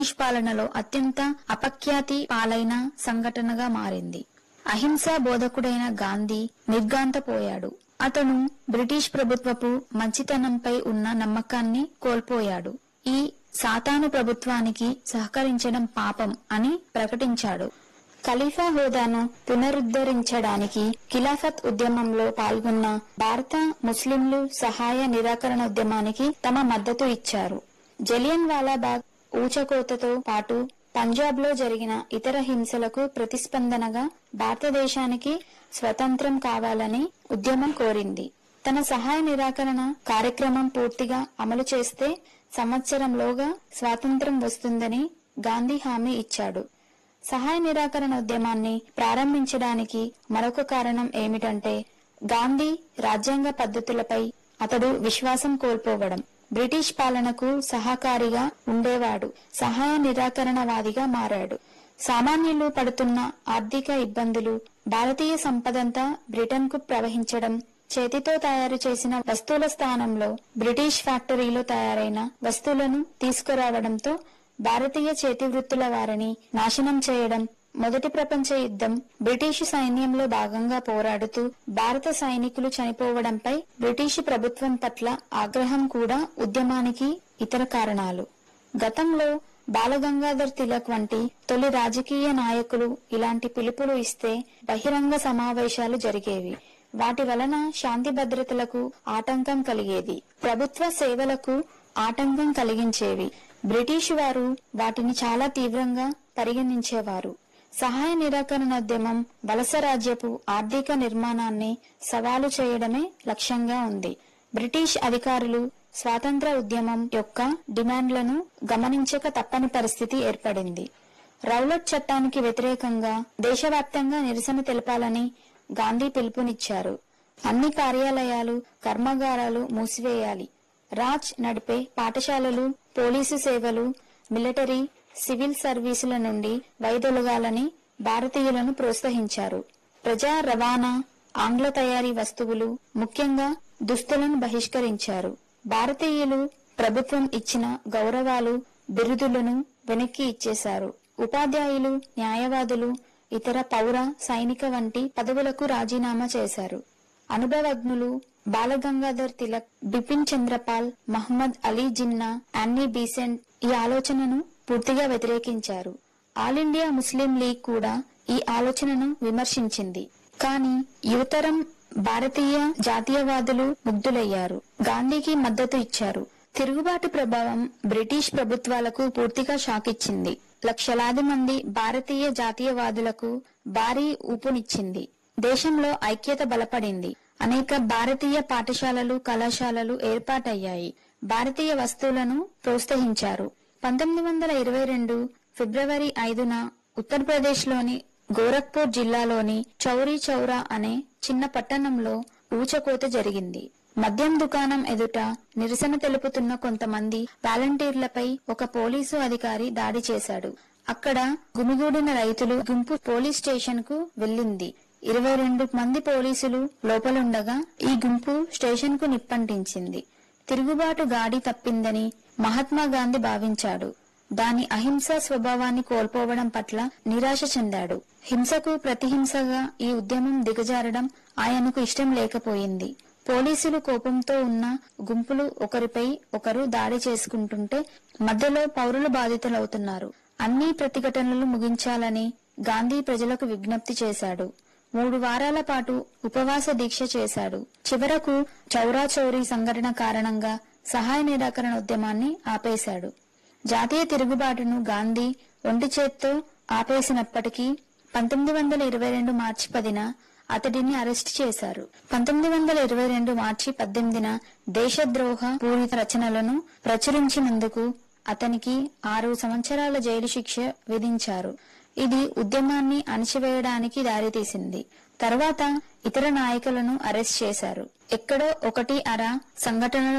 British పాలనలో అత్యంత అపఖ్యాతి పాలైన సంఘటనగా మారింది అహింసా బోధకుడైన గాంధీ నిర్గాంతపోయాడు అతను బ్రిటిష్ ప్రభుత్వపు మంచితనంపై ఉన్న నమ్మకాన్ని కోల్పోయాడు ఈ సాతాను ప్రభుత్వానికి సహకరించడం పాపం అని ప్రకటించాడు ఖలీఫా హోదాను పునరుద్ధరించడానికి ఖిలాఫత్ ఉద్యమంలో పాల్గొన్న భారత ముస్లింలు సహాయ నిరాకరణ ఉద్యమానికి తమ మద్దతు ఇచ్చారు జలియన్ వాలాబాగ్ ఊచకోతతో పాటు పంజాబ్ లో జరిగిన ఇతర హింసలకు ప్రతిస్పందనగా భారతదేశానికి స్వతంత్రం కావాలని ఉద్యమం కోరింది తన సహాయ నిరాకరణ కార్యక్రమం పూర్తిగా అమలు చేస్తే సంవత్సరంలోగా స్వాతంత్రం వస్తుందని గాంధీ హామీ ఇచ్చాడు సహాయ నిరాకరణ ఉద్యమాన్ని ప్రారంభించడానికి మరొక కారణం ఏమిటంటే గాంధీ రాజ్యాంగ పద్ధతులపై అతడు విశ్వాసం కోల్పోవడం బ్రిటిష్ పాలనకు సహకారిగా ఉండేవాడు సహాయ నిరాకరణవాదిగా మారాడు సామాన్యులు పడుతున్న ఆర్థిక ఇబ్బందులు భారతీయ సంపదంతా బ్రిటన్ కు ప్రవహించడం చేతితో తయారు చేసిన వస్తువుల స్థానంలో బ్రిటిష్ ఫ్యాక్టరీలో తయారైన వస్తువులను తీసుకురావడంతో భారతీయ చేతి వృత్తుల వారిని నాశనం చేయడం మొదటి ప్రపంచ యుద్ధం బ్రిటిషు సైన్యంలో భాగంగా పోరాడుతూ భారత సైనికులు చనిపోవడంపై బ్రిటిషు ప్రభుత్వం పట్ల ఆగ్రహం కూడా ఉద్యమానికి ఇతర కారణాలు గతంలో బాలగంగాధర్ తిలక్ వంటి తొలి రాజకీయ నాయకులు ఇలాంటి పిలుపులు ఇస్తే బహిరంగ సమావేశాలు జరిగేవి వాటి వలన శాంతి భద్రతలకు ఆటంకం కలిగేది ప్రభుత్వ సేవలకు ఆటంకం కలిగించేవి బ్రిటిష్ వారు వాటిని చాలా తీవ్రంగా పరిగణించేవారు సహాయ నిరాకరణోద్యమం వలస రాజ్యపు ఆర్థిక నిర్మాణాన్ని సవాలు చేయడమే లక్ష్యంగా ఉంది బ్రిటిష్ అధికారులు స్వాతంత్ర ఉద్యమం యొక్క డిమాండ్లను గమనించక తప్పని పరిస్థితి ఏర్పడింది రౌలట్ చట్టానికి వ్యతిరేకంగా దేశవ్యాప్తంగా నిరసన తెలపాలని గాంధీ పిలుపునిచ్చారు అన్ని కార్యాలయాలు కర్మాగారాలు మూసివేయాలి రాజ్ నడిపే పాఠశాలలు పోలీసు సేవలు మిలిటరీ సివిల్ సర్వీసుల నుండి వైదొలగాలని భారతీయులను ప్రోత్సహించారు ప్రజా రవాణా ఆంగ్ల తయారీ వస్తువులు ముఖ్యంగా దుస్తులను బహిష్కరించారు భారతీయులు ప్రభుత్వం ఇచ్చిన గౌరవాలు బిరుదులను వెనక్కి ఇచ్చేశారు ఉపాధ్యాయులు న్యాయవాదులు ఇతర పౌర సైనిక వంటి పదవులకు రాజీనామా చేశారు అనుభవజ్ఞులు బాలగంగాధర్ తిలక్ బిపిన్ చంద్రపాల్ మహమ్మద్ అలీ జిన్నా అన్నీ బీసెంట్ ఈ ఆలోచనను పూర్తిగా వ్యతిరేకించారు ఆల్ ఇండియా ముస్లిం లీగ్ కూడా ఈ ఆలోచనను విమర్శించింది కానీ యువతరం భారతీయ జాతీయవాదులు ముగ్ధులయ్యారు గాంధీకి మద్దతు ఇచ్చారు తిరుగుబాటు ప్రభావం బ్రిటిష్ ప్రభుత్వాలకు పూర్తిగా షాక్ ఇచ్చింది లక్షలాది మంది భారతీయ జాతీయవాదులకు భారీ ఊపునిచ్చింది దేశంలో ఐక్యత బలపడింది అనేక భారతీయ పాఠశాలలు కళాశాలలు ఏర్పాటయ్యాయి భారతీయ వస్తువులను ప్రోత్సహించారు పంతొమ్మిది వందల ఇరవై రెండు ఫిబ్రవరి ఐదున ఉత్తరప్రదేశ్లోని గోరఖ్పూర్ జిల్లాలోని చౌరీ చౌరా అనే చిన్న పట్టణంలో ఊచకోత జరిగింది మద్యం దుకాణం ఎదుట నిరసన తెలుపుతున్న కొంతమంది వాలంటీర్లపై ఒక పోలీసు అధికారి దాడి చేశాడు అక్కడ గుమిగూడిన రైతులు గుంపు పోలీస్ స్టేషన్ కు వెళ్లింది ఇరవై రెండు మంది పోలీసులు లోపలుండగా ఈ గుంపు స్టేషన్ కు నిప్పంటించింది తిరుగుబాటు గాడి తప్పిందని మహాత్మా గాంధీ భావించాడు దాని అహింసా స్వభావాన్ని కోల్పోవడం పట్ల నిరాశ చెందాడు హింసకు ప్రతిహింసగా ఈ ఉద్యమం దిగజారడం ఆయనకు ఇష్టం లేకపోయింది పోలీసులు కోపంతో ఉన్న గుంపులు ఒకరిపై ఒకరు దాడి చేసుకుంటుంటే మధ్యలో పౌరులు బాధితులవుతున్నారు అన్ని ప్రతిఘటనలు ముగించాలని గాంధీ ప్రజలకు విజ్ఞప్తి చేశాడు మూడు వారాల పాటు ఉపవాస దీక్ష చేశాడు చివరకు చౌరా చౌరీ సంఘటన కారణంగా సహాయ నిరాకరణ ఉద్యమాన్ని ఆపేశాడు జాతీయ తిరుగుబాటును గాంధీ ఒంటి చేత్తో ఆపేసినప్పటికీ పంతొమ్మిది వందల ఇరవై రెండు మార్చి పదిన అతడిని అరెస్ట్ చేశారు పంతొమ్మిది వందల ఇరవై రెండు మార్చి పద్దెనిమిదిన దేశద్రోహ పూరిత రచనలను ప్రచురించినందుకు అతనికి ఆరు సంవత్సరాల జైలు శిక్ష విధించారు ఇది ఉద్యమాన్ని అణిచివేయడానికి దారితీసింది తర్వాత ఇతర నాయకులను అరెస్ట్ చేశారు ఎక్కడో ఒకటి అర సంఘటనల